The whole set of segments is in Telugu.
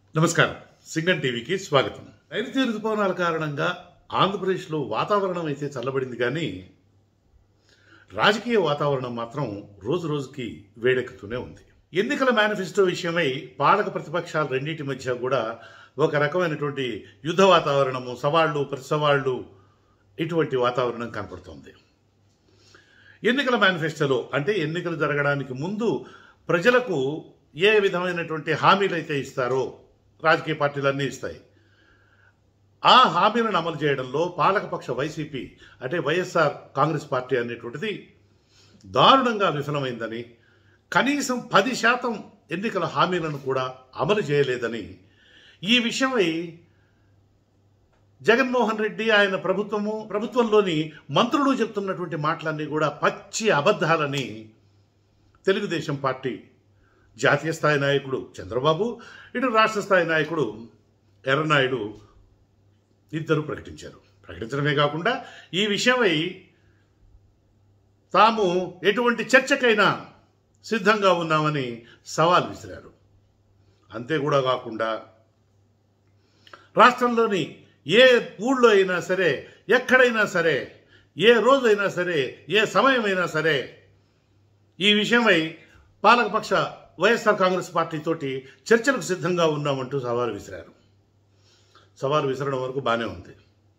నమస్కారం సిగ్నల్ టీవీకి స్వాగతం నైరుతి ఋతుపవనాల కారణంగా ఆంధ్రప్రదేశ్లో వాతావరణం అయితే చల్లబడింది కానీ రాజకీయ వాతావరణం మాత్రం రోజు రోజుకి వేడెక్కుతూనే ఉంది ఎన్నికల మేనిఫెస్టో విషయమై పాలక ప్రతిపక్షాలు రెండింటి మధ్య కూడా ఒక రకమైనటువంటి యుద్ధ వాతావరణము సవాళ్లు ప్రతి సవాళ్లు ఇటువంటి వాతావరణం కనపడుతోంది ఎన్నికల మేనిఫెస్టోలో అంటే ఎన్నికలు జరగడానికి ముందు ప్రజలకు ఏ విధమైనటువంటి హామీలు అయితే ఇస్తారో రాజకీయ పార్టీలన్నీ ఇస్తాయి ఆ హామీలను అమలు చేయడంలో పాలకపక్ష వైసీపీ అంటే వైఎస్ఆర్ కాంగ్రెస్ పార్టీ అనేటువంటిది దారుణంగా విఫలమైందని కనీసం పది శాతం ఎన్నికల హామీలను కూడా అమలు చేయలేదని ఈ విషయమై జగన్మోహన్ రెడ్డి ఆయన ప్రభుత్వము ప్రభుత్వంలోని మంత్రులు చెప్తున్నటువంటి మాటలన్నీ కూడా పచ్చి అబద్ధాలని తెలుగుదేశం పార్టీ జాతీయ స్థాయి నాయకుడు చంద్రబాబు ఇటు రాష్ట్ర స్థాయి నాయకుడు ఎర్రనాయుడు ఇద్దరు ప్రకటించారు ప్రకటించడమే కాకుండా ఈ విషయమై తాము ఎటువంటి చర్చకైనా సిద్ధంగా ఉన్నామని సవాల్ విసిరారు అంతే కూడా కాకుండా రాష్ట్రంలోని ఏ ఊళ్ళో అయినా సరే ఎక్కడైనా సరే ఏ రోజైనా సరే ఏ సమయమైనా సరే ఈ విషయమై పాలకపక్ష వైఎస్ఆర్ కాంగ్రెస్ పార్టీతోటి చర్చలకు సిద్ధంగా ఉన్నామంటూ సవాలు విసిరారు సవాలు విసరడం వరకు బాగానే ఉంది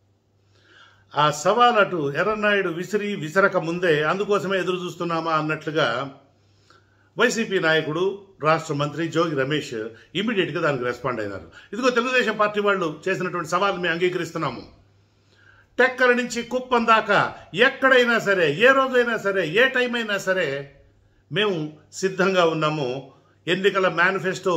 ఆ సవాల్ అటు ఎర్రనాయుడు విసిరి విసరక ముందే అందుకోసమే ఎదురు చూస్తున్నామా అన్నట్లుగా వైసీపీ నాయకుడు రాష్ట్ర మంత్రి జోగి రమేష్ ఇమీడియట్గా దానికి రెస్పాండ్ అయినారు ఇదిగో తెలుగుదేశం పార్టీ వాళ్ళు చేసినటువంటి సవాల్ మేము అంగీకరిస్తున్నాము టెక్కల నుంచి కుప్పం దాకా ఎక్కడైనా సరే ఏ రోజైనా సరే ఏ టైం అయినా సరే మేము సిద్ధంగా ఉన్నాము ఎన్నికల మేనిఫెస్టో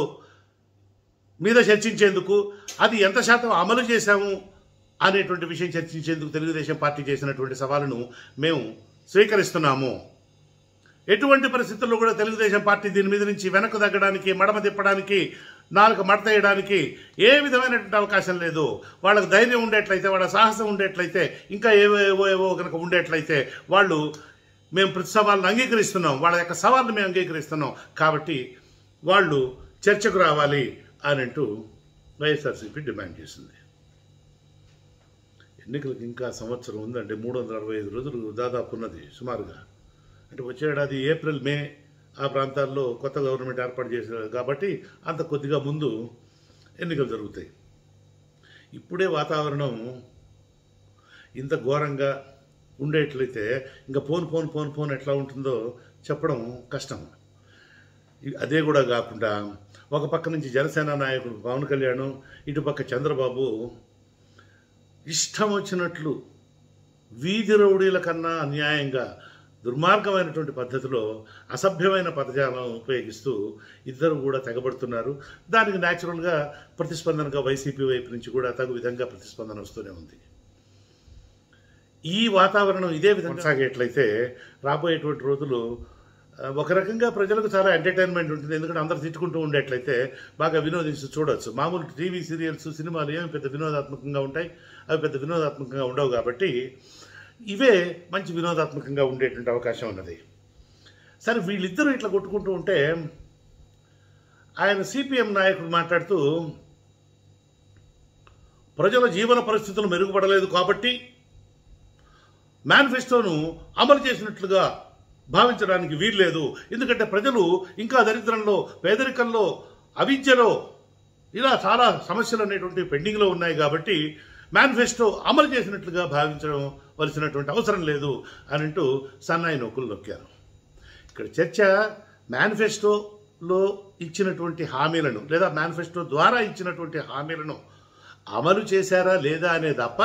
మీద చర్చించేందుకు అది ఎంత శాతం అమలు చేశాము అనేటువంటి విషయం చర్చించేందుకు తెలుగుదేశం పార్టీ చేసినటువంటి సవాలును మేము స్వీకరిస్తున్నాము ఎటువంటి పరిస్థితుల్లో కూడా తెలుగుదేశం పార్టీ దీని మీద నుంచి వెనక్కు తగ్గడానికి మడమ తిప్పడానికి నాలుగు మడతేయడానికి ఏ విధమైనటువంటి అవకాశం లేదు వాళ్ళకి ధైర్యం ఉండేట్లయితే వాళ్ళ సాహసం ఉండేట్లయితే ఇంకా ఏవో ఏవో ఏవో కనుక ఉండేట్లయితే వాళ్ళు మేము ప్రతి సవాళ్ళను అంగీకరిస్తున్నాం వాళ్ళ యొక్క సవాళ్ళను మేము అంగీకరిస్తున్నాం కాబట్టి వాళ్ళు చర్చకు రావాలి అని అంటూ వైఎస్ఆర్సీపీ డిమాండ్ చేసింది ఎన్నికలకు ఇంకా సంవత్సరం ఉందంటే మూడు వందల అరవై ఐదు రోజులు దాదాపు ఉన్నది సుమారుగా అంటే వచ్చే ఏడాది ఏప్రిల్ మే ఆ ప్రాంతాల్లో కొత్త గవర్నమెంట్ ఏర్పాటు చేశారు కాబట్టి అంత కొద్దిగా ముందు ఎన్నికలు జరుగుతాయి ఇప్పుడే వాతావరణం ఇంత ఘోరంగా ఉండేట్లయితే ఇంకా పోన్ పోన్ పోన్ పోన్ ఎట్లా ఉంటుందో చెప్పడం కష్టం ఇ- అదే కూడా కాకుండా ఒక పక్క నుంచి జనసేన నాయకుడు పవన్ కళ్యాణ్ ఇటుపక్క చంద్రబాబు ఇష్టం వచ్చినట్లు వీధి రౌడీల కన్నా అన్యాయంగా దుర్మార్గమైనటువంటి పద్ధతిలో అసభ్యమైన పదజాలం ఉపయోగిస్తూ ఇద్దరు కూడా తెగబడుతున్నారు దానికి న్యాచురల్గా ప్రతిస్పందనగా వైసీపీ వైపు నుంచి కూడా తగు విధంగా ప్రతిస్పందన వస్తూనే ఉంది ఈ వాతావరణం ఇదే విధంగా సాగేట్లయితే రాబోయేటువంటి రోజులు ఆ, ఒక రకంగా ప్రజలకు చాలా ఎంటర్టైన్మెంట్ ఉంటుంది ఎందుకంటే అందరు తిట్టుకుంటూ ఉండేట్లయితే బాగా వినోదించి చూడొచ్చు మామూలు టీవీ సీరియల్స్ సినిమాలు ఏమి పెద్ద వినోదాత్మకంగా ఉంటాయి అవి పెద్ద వినోదాత్మకంగా ఉండవు కాబట్టి ఇవే మంచి వినోదాత్మకంగా ఉండేటువంటి అవకాశం ఉన్నది సరే వీళ్ళిద్దరూ ఇట్లా కొట్టుకుంటూ ఉంటే ఆయన సిపిఎం నాయకుడు మాట్లాడుతూ ప్రజల జీవన పరిస్థితులు మెరుగుపడలేదు కాబట్టి మేనిఫెస్టోను అమలు చేసినట్లుగా భావించడానికి వీల్లేదు ఎందుకంటే ప్రజలు ఇంకా దరిద్రంలో పేదరికంలో అవిద్యలో ఇలా చాలా సమస్యలు అనేటువంటి పెండింగ్లో ఉన్నాయి కాబట్టి మేనిఫెస్టో అమలు చేసినట్లుగా భావించడం వలసినటువంటి అవసరం లేదు అని అంటూ సన్నాయి నొక్కులు నొక్కారు ఇక్కడ చర్చ మేనిఫెస్టోలో ఇచ్చినటువంటి హామీలను లేదా మేనిఫెస్టో ద్వారా ఇచ్చినటువంటి హామీలను అమలు చేశారా లేదా అనే తప్ప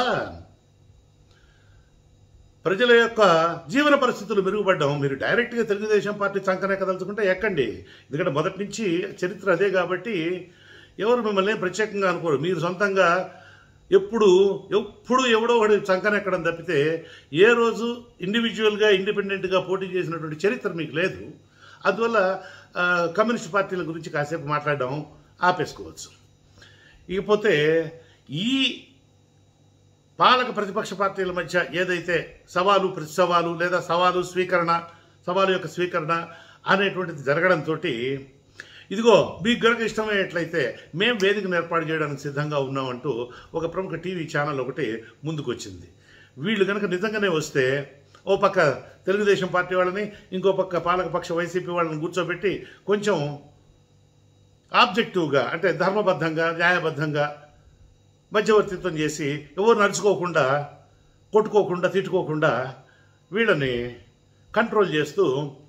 ప్రజల యొక్క జీవన పరిస్థితులు మెరుగుపడ్డం మీరు డైరెక్ట్గా తెలుగుదేశం పార్టీ చంకనెక్కదలుచుకుంటే ఎక్కండి ఎందుకంటే మొదటి నుంచి చరిత్ర అదే కాబట్టి ఎవరు మిమ్మల్ని ఏం ప్రత్యేకంగా అనుకోరు మీరు సొంతంగా ఎప్పుడు ఎప్పుడు ఎవడో ఒకటి చంకనెక్కడం తప్పితే ఏ రోజు ఇండివిజువల్గా ఇండిపెండెంట్గా పోటీ చేసినటువంటి చరిత్ర మీకు లేదు అందువల్ల ఆ, కమ్యూనిస్ట్ పార్టీల గురించి కాసేపు మాట్లాడడం ఆపేసుకోవచ్చు ఇకపోతే ఈ పాలక ప్రతిపక్ష పార్టీల మధ్య ఏదైతే సవాలు ప్రతి సవాలు లేదా సవాలు స్వీకరణ సవాలు యొక్క స్వీకరణ అనేటువంటిది జరగడంతో ఇదిగో మీకు గనక ఇష్టమయ్యేట్లయితే మేము వేదికను ఏర్పాటు చేయడానికి సిద్ధంగా ఉన్నామంటూ ఒక ప్రముఖ టీవీ ఛానల్ ఒకటి ముందుకు వచ్చింది వీళ్ళు కనుక నిజంగానే వస్తే ఓ పక్క తెలుగుదేశం పార్టీ వాళ్ళని ఇంకో పక్క పాలకపక్ష వైసీపీ వాళ్ళని కూర్చోబెట్టి కొంచెం ఆబ్జెక్టివ్గా అంటే ధర్మబద్ధంగా న్యాయబద్ధంగా మధ్యవర్తిత్వం చేసి ఎవరు నడుచుకోకుండా కొట్టుకోకుండా తిట్టుకోకుండా వీళ్ళని కంట్రోల్ చేస్తూ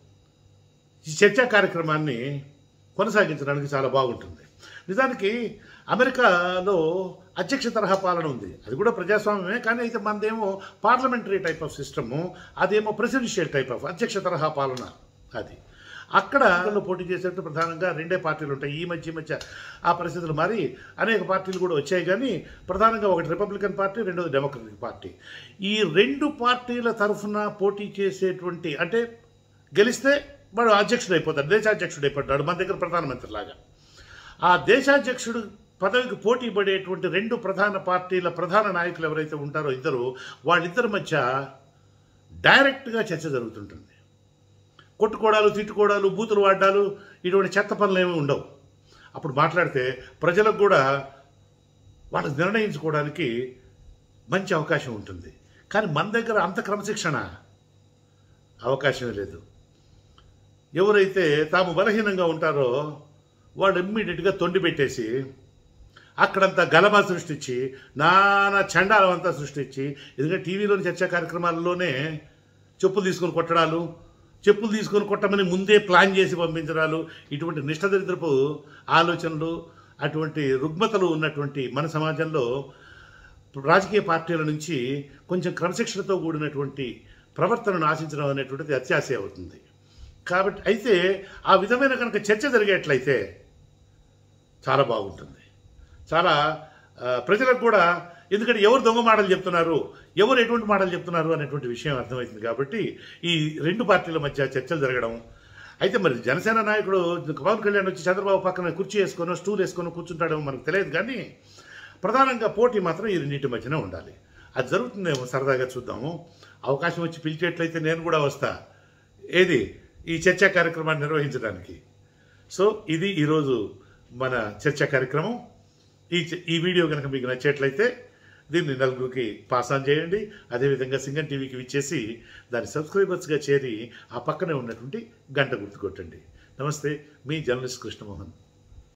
ఈ చర్చా కార్యక్రమాన్ని కొనసాగించడానికి చాలా బాగుంటుంది నిజానికి అమెరికాలో అధ్యక్ష తరహా పాలన ఉంది అది కూడా ప్రజాస్వామ్యమే కానీ అయితే మనదేమో పార్లమెంటరీ టైప్ ఆఫ్ సిస్టము అదేమో ప్రెసిడెన్షియల్ టైప్ ఆఫ్ అధ్యక్ష తరహా పాలన అది అక్కడ పోటీ చేసేట్టు ప్రధానంగా రెండే పార్టీలు ఉంటాయి ఈ మధ్య ఈ మధ్య ఆ పరిస్థితులు మారి అనేక పార్టీలు కూడా వచ్చాయి కానీ ప్రధానంగా ఒకటి రిపబ్లికన్ పార్టీ రెండోది డెమోక్రటిక్ పార్టీ ఈ రెండు పార్టీల తరఫున పోటీ చేసేటువంటి అంటే గెలిస్తే వాడు అధ్యక్షుడు అయిపోతాడు దేశాధ్యక్షుడు అయిపోతాడు మన దగ్గర ప్రధానమంత్రి లాగా ఆ దేశాధ్యక్షుడు పదవికి పోటీ పడేటువంటి రెండు ప్రధాన పార్టీల ప్రధాన నాయకులు ఎవరైతే ఉంటారో ఇద్దరు వాళ్ళిద్దరి మధ్య డైరెక్ట్గా చర్చ జరుగుతుంటుంది కొట్టుకోవడాలు తిట్టుకోవడాలు బూతులు వాడ్డాలు ఇటువంటి చెత్త పనులు ఏమీ ఉండవు అప్పుడు మాట్లాడితే ప్రజలకు కూడా వాళ్ళని నిర్ణయించుకోవడానికి మంచి అవకాశం ఉంటుంది కానీ మన దగ్గర అంత క్రమశిక్షణ అవకాశమే లేదు ఎవరైతే తాము బలహీనంగా ఉంటారో వాళ్ళు ఇమ్మీడియట్గా తొండి పెట్టేసి అక్కడంతా గలబా సృష్టించి నానా చండాలం అంతా సృష్టించి ఎందుకంటే టీవీలోని చర్చా కార్యక్రమాల్లోనే చెప్పులు తీసుకొని కొట్టడాలు చెప్పులు తీసుకొని కొట్టమని ముందే ప్లాన్ చేసి పంపించడాలు ఇటువంటి నిష్టదరిద్రపు ఆలోచనలు అటువంటి రుగ్మతలు ఉన్నటువంటి మన సమాజంలో రాజకీయ పార్టీల నుంచి కొంచెం క్రమశిక్షణతో కూడినటువంటి ప్రవర్తనను ఆశించడం అనేటువంటిది అత్యాశ అవుతుంది కాబట్టి అయితే ఆ విధమైన కనుక చర్చ జరిగేట్లయితే చాలా బాగుంటుంది చాలా ఆ, ప్రజలకు కూడా ఎందుకంటే ఎవరు దొంగ మాటలు చెప్తున్నారు ఎవరు ఎటువంటి మాటలు చెప్తున్నారు అనేటువంటి విషయం అర్థమవుతుంది కాబట్టి ఈ రెండు పార్టీల మధ్య చర్చలు జరగడం అయితే మరి జనసేన నాయకుడు పవన్ కళ్యాణ్ వచ్చి చంద్రబాబు పక్కన కుర్చీ వేసుకొని స్టూల్ వేసుకొని కూర్చుంటాడేమో మనకు తెలియదు కానీ ప్రధానంగా పోటీ మాత్రం ఈ రెండింటి మధ్యనే ఉండాలి అది జరుగుతుందేమో సరదాగా చూద్దాము అవకాశం వచ్చి పిలిచేట్లయితే నేను కూడా వస్తా ఏది ఈ చర్చా కార్యక్రమాన్ని నిర్వహించడానికి సో ఇది ఈరోజు మన చర్చా కార్యక్రమం ఈ చ- ఈ వీడియో కనుక మీకు నచ్చేట్లయితే దీన్ని నలుగురికి పాస్ ఆన్ చేయండి అదేవిధంగా సింగన్ టీవీకి విచ్చేసి దాని సబ్స్క్రైబర్స్గా చేరి ఆ పక్కనే ఉన్నటువంటి గంట గుర్తు కొట్టండి నమస్తే మీ జర్నలిస్ట్ కృష్ణమోహన్